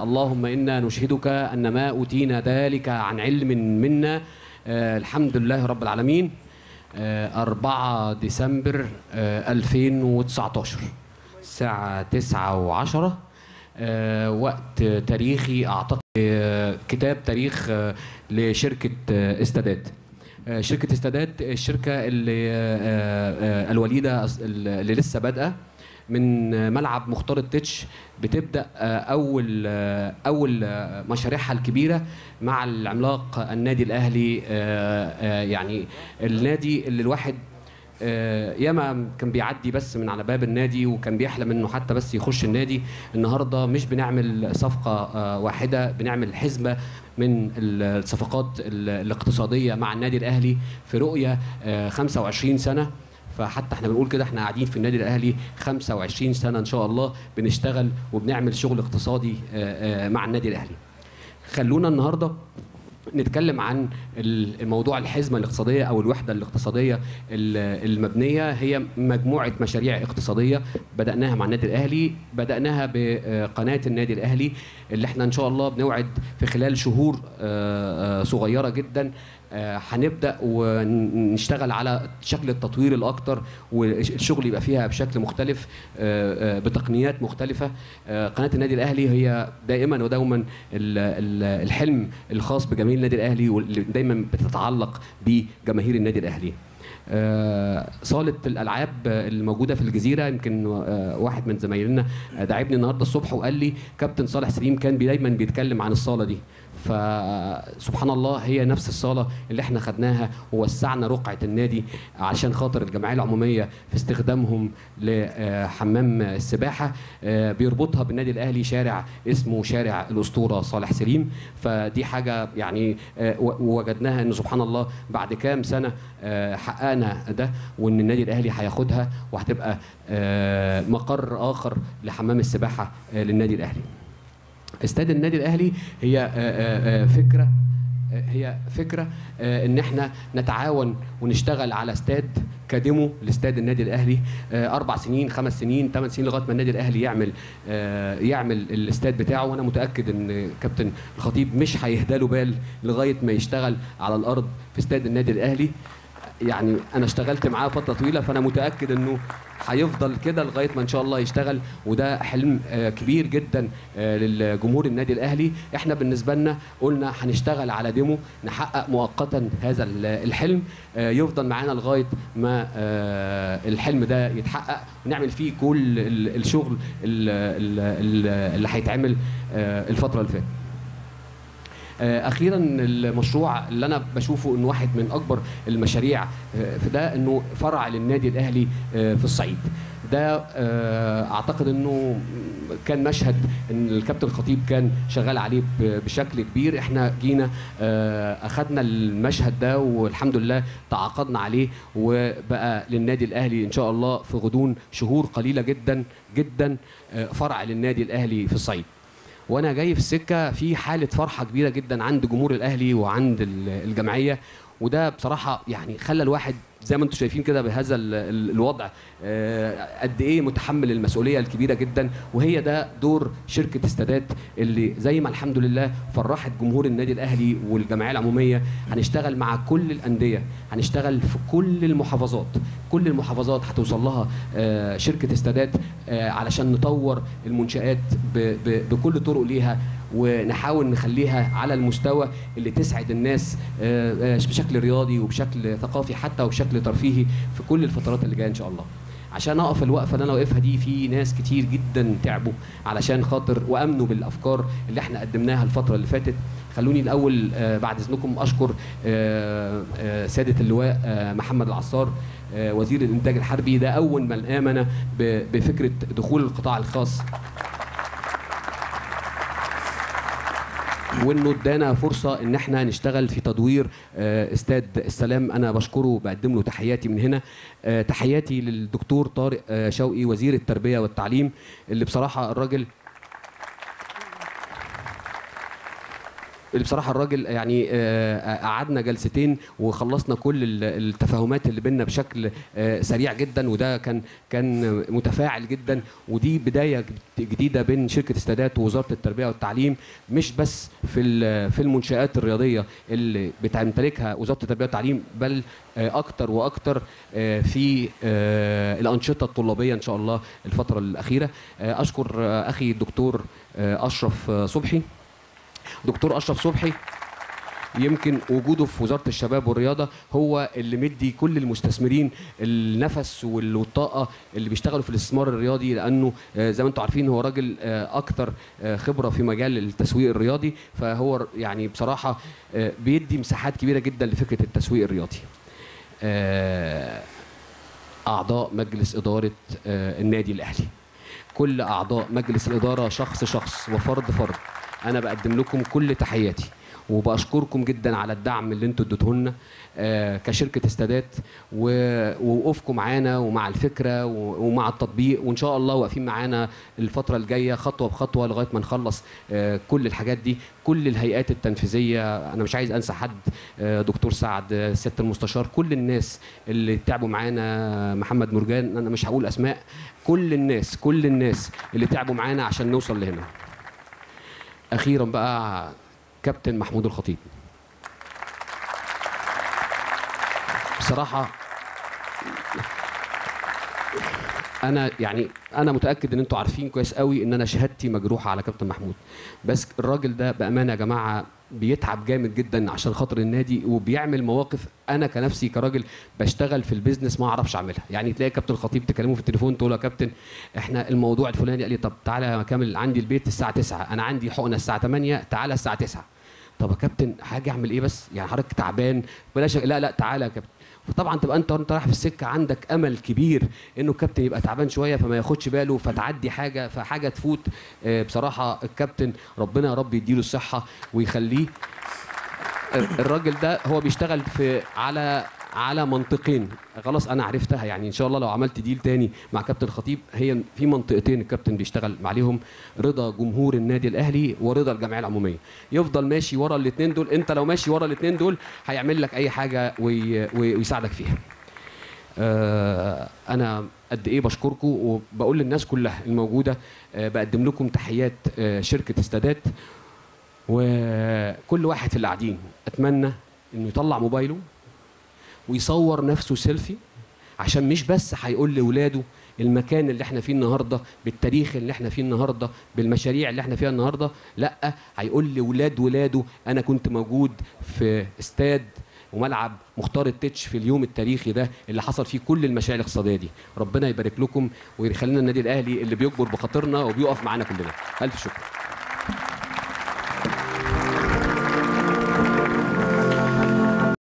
آه، اللهم إنا نشهدك أن ما أوتينا ذلك عن علم منا آه، الحمد لله رب العالمين آه، 4 ديسمبر آه، 2019 الساعة 9 و10 وقت تاريخي أعتقد آه، كتاب تاريخ آه، لشركة آه، استادات آه، شركة استادات الشركة اللي آه، آه، الوليدة أص- اللي لسه بادئة من آه، ملعب مختار التتش بتبدا آه، اول آه، اول آه، مشاريعها الكبيره مع العملاق النادي الاهلي آه، آه، يعني النادي اللي الواحد آه، ياما كان بيعدي بس من على باب النادي وكان بيحلم انه حتى بس يخش النادي النهارده مش بنعمل صفقه آه، واحده بنعمل حزمه من الصفقات ال- الاقتصاديه مع النادي الاهلي في رؤيه آه، 25 سنه فحتى احنا بنقول كده احنا قاعدين في النادي الاهلي 25 سنه ان شاء الله بنشتغل وبنعمل شغل اقتصادي آه، آه، مع النادي الاهلي. خلونا النهارده نتكلم عن الموضوع الحزمه الاقتصاديه او الوحده الاقتصاديه ال- المبنيه هي مجموعه مشاريع اقتصاديه بداناها مع النادي الاهلي بداناها بقناه النادي الاهلي اللي احنا ان شاء الله بنوعد في خلال شهور آه، آه، صغيره جدا آه، هنبدا ونشتغل على شكل التطوير الاكتر والشغل يبقى فيها بشكل مختلف آه، آه، بتقنيات مختلفه آه، قناه النادي الاهلي هي دائما ودوما ال- ال- الحلم الخاص بجماهير النادي الاهلي واللي دايما بتتعلق بجماهير النادي الاهلي آه، صالة الألعاب آه، الموجودة في الجزيرة يمكن آه، واحد من زمايلنا آه، دعبني النهاردة الصبح وقال لي كابتن صالح سليم كان بي- دايما بيتكلم عن الصالة دي فسبحان الله هي نفس الصالة اللي احنا خدناها ووسعنا رقعة النادي عشان خاطر الجمعية العمومية في استخدامهم لحمام السباحة آه، بيربطها بالنادي الأهلي شارع اسمه شارع الأسطورة صالح سليم فدي حاجة يعني آه، و- ووجدناها إن سبحان الله بعد كام سنة آه، حققنا ده وإن النادي الأهلي هياخدها وهتبقى آه، مقر آخر لحمام السباحة آه، للنادي الأهلي استاد النادي الاهلي هي آه، آه، آه، فكره آه، هي فكره آه، ان احنا نتعاون ونشتغل على استاد كديمو لاستاد النادي الاهلي آه، اربع سنين خمس سنين ثمان سنين لغايه ما النادي الاهلي يعمل آه، يعمل الاستاد بتاعه وانا متاكد ان كابتن الخطيب مش هيهدى له بال لغايه ما يشتغل على الارض في استاد النادي الاهلي يعني انا اشتغلت معاه فتره طويله فانا متاكد انه هيفضل كده لغايه ما ان شاء الله يشتغل وده حلم آه، كبير جدا آه، للجمهور النادي الاهلي احنا بالنسبه لنا قلنا هنشتغل على ديمو نحقق مؤقتا هذا ال- الحلم آه، يفضل معانا لغايه ما آه، الحلم ده يتحقق ونعمل فيه كل ال- الشغل ال- ال- ال- اللي هيتعمل آه، الفتره اللي فاتت آه، اخيرا المشروع اللي انا بشوفه انه واحد من اكبر المشاريع آه، في ده انه فرع للنادي الاهلي آه، في الصعيد ده آه، اعتقد انه كان مشهد ان الكابتن الخطيب كان شغال عليه ب- بشكل كبير احنا جينا آه، اخذنا المشهد ده والحمد لله تعاقدنا عليه وبقى للنادي الاهلي ان شاء الله في غضون شهور قليله جدا جدا آه، فرع للنادي الاهلي في الصعيد وانا جاي في السكه في حاله فرحه كبيره جدا عند جمهور الاهلي وعند ال- الجمعيه وده بصراحه يعني خلى الواحد زي ما انتم شايفين كده بهذا ال- ال- الوضع آه، قد ايه متحمل المسؤوليه الكبيره جدا وهي ده دور شركه استادات اللي زي ما الحمد لله فرحت جمهور النادي الاهلي والجمعيه العموميه هنشتغل مع كل الانديه هنشتغل في كل المحافظات كل المحافظات هتوصل لها آه، شركه استادات آه، علشان نطور المنشات ب- ب- بكل طرق ليها ونحاول نخليها على المستوى اللي تسعد الناس آه، آه، بشكل رياضي وبشكل ثقافي حتى وبشكل ترفيهي في كل الفترات اللي جايه ان شاء الله عشان اقف الوقفه اللي انا واقفها دي في ناس كتير جدا تعبوا علشان خاطر وامنوا بالافكار اللي احنا قدمناها الفتره اللي فاتت خلوني الاول آه، بعد اذنكم اشكر آه، آه، سياده اللواء آه، محمد العصار آه، وزير الانتاج الحربي ده اول من امن ب- بفكره دخول القطاع الخاص وانه ادانا فرصه ان احنا نشتغل في تدوير آه، استاد السلام انا بشكره بقدم له تحياتي من هنا آه، تحياتي للدكتور طارق آه، شوقي وزير التربيه والتعليم اللي بصراحه الراجل اللي بصراحه الراجل يعني آه، قعدنا جلستين وخلصنا كل ال- التفاهمات اللي بينا بشكل آه، سريع جدا وده كان كان متفاعل جدا ودي بدايه جديده بين شركه استادات ووزاره التربيه والتعليم مش بس في ال- في المنشات الرياضيه اللي بتمتلكها وزاره التربيه والتعليم بل آه، اكتر واكتر آه، في آه، الانشطه الطلابيه ان شاء الله الفتره الاخيره آه، اشكر آه، اخي الدكتور آه، اشرف آه، صبحي دكتور اشرف صبحي يمكن وجوده في وزاره الشباب والرياضه هو اللي مدي كل المستثمرين النفس وال- والطاقه اللي بيشتغلوا في الاستثمار الرياضي لانه آه، زي ما انتم عارفين هو راجل آه، اكتر آه، خبره في مجال التسويق الرياضي فهو ر- يعني بصراحه آه، بيدي مساحات كبيره جدا لفكره التسويق الرياضي. آه، اعضاء مجلس اداره آه، النادي الاهلي كل اعضاء مجلس الاداره شخص شخص وفرد فرد انا بقدم لكم كل تحياتي وبشكركم جدا على الدعم اللي انتوا اديتوه لنا آه، كشركه استادات و- ووقوفكم معانا ومع الفكره و- ومع التطبيق وان شاء الله واقفين معانا الفتره الجايه خطوه بخطوه لغايه ما نخلص آه، كل الحاجات دي كل الهيئات التنفيذيه انا مش عايز انسى حد آه، دكتور سعد آه، سياده المستشار كل الناس اللي تعبوا معانا محمد مرجان انا مش هقول اسماء كل الناس كل الناس اللي تعبوا معانا عشان نوصل لهنا اخيرا بقى كابتن محمود الخطيب بصراحه انا يعني انا متاكد ان انتوا عارفين كويس قوي ان انا شهادتي مجروحه على كابتن محمود بس الراجل ده بامانه يا جماعه بيتعب جامد جدا عشان خاطر النادي وبيعمل مواقف انا كنفسي كراجل بشتغل في البيزنس ما اعرفش اعملها يعني تلاقي كابتن الخطيب تكلمه في التليفون تقول له يا كابتن احنا الموضوع الفلاني قال لي طب تعالى يا كامل عندي البيت الساعه 9 انا عندي حقنه الساعه 8 تعالى الساعه 9 طب يا كابتن حاجه اعمل ايه بس يعني حضرتك تعبان بلاش لا لا تعالى يا كابتن فطبعا تبقى انت وانت رايح في السكه عندك امل كبير انه الكابتن يبقى تعبان شويه فما ياخدش باله فتعدي حاجه فحاجه تفوت آه، بصراحه الكابتن ربنا يا رب يديله الصحه ويخليه الراجل ده هو بيشتغل في على على منطقين خلاص انا عرفتها يعني ان شاء الله لو عملت ديل تاني مع كابتن خطيب هي في منطقتين الكابتن بيشتغل عليهم رضا جمهور النادي الاهلي ورضا الجمعيه العموميه يفضل ماشي ورا الاثنين دول انت لو ماشي ورا الاثنين دول هيعمل لك اي حاجه وي وي ويساعدك فيها آه، انا قد ايه بشكركم وبقول للناس كلها الموجوده آه، بقدم لكم تحيات آه، شركه استادات وكل واحد في اللي قاعدين اتمنى انه يطلع موبايله ويصور نفسه سيلفي عشان مش بس هيقول لاولاده المكان اللي احنا فيه النهارده بالتاريخ اللي احنا فيه النهارده بالمشاريع اللي احنا فيها النهارده لا هيقول لاولاد ولاده انا كنت موجود في استاد وملعب مختار التتش في اليوم التاريخي ده اللي حصل فيه كل المشاريع الاقتصاديه دي ربنا يبارك لكم ويخلينا النادي الاهلي اللي بيكبر بخاطرنا وبيقف معانا كلنا الف شكر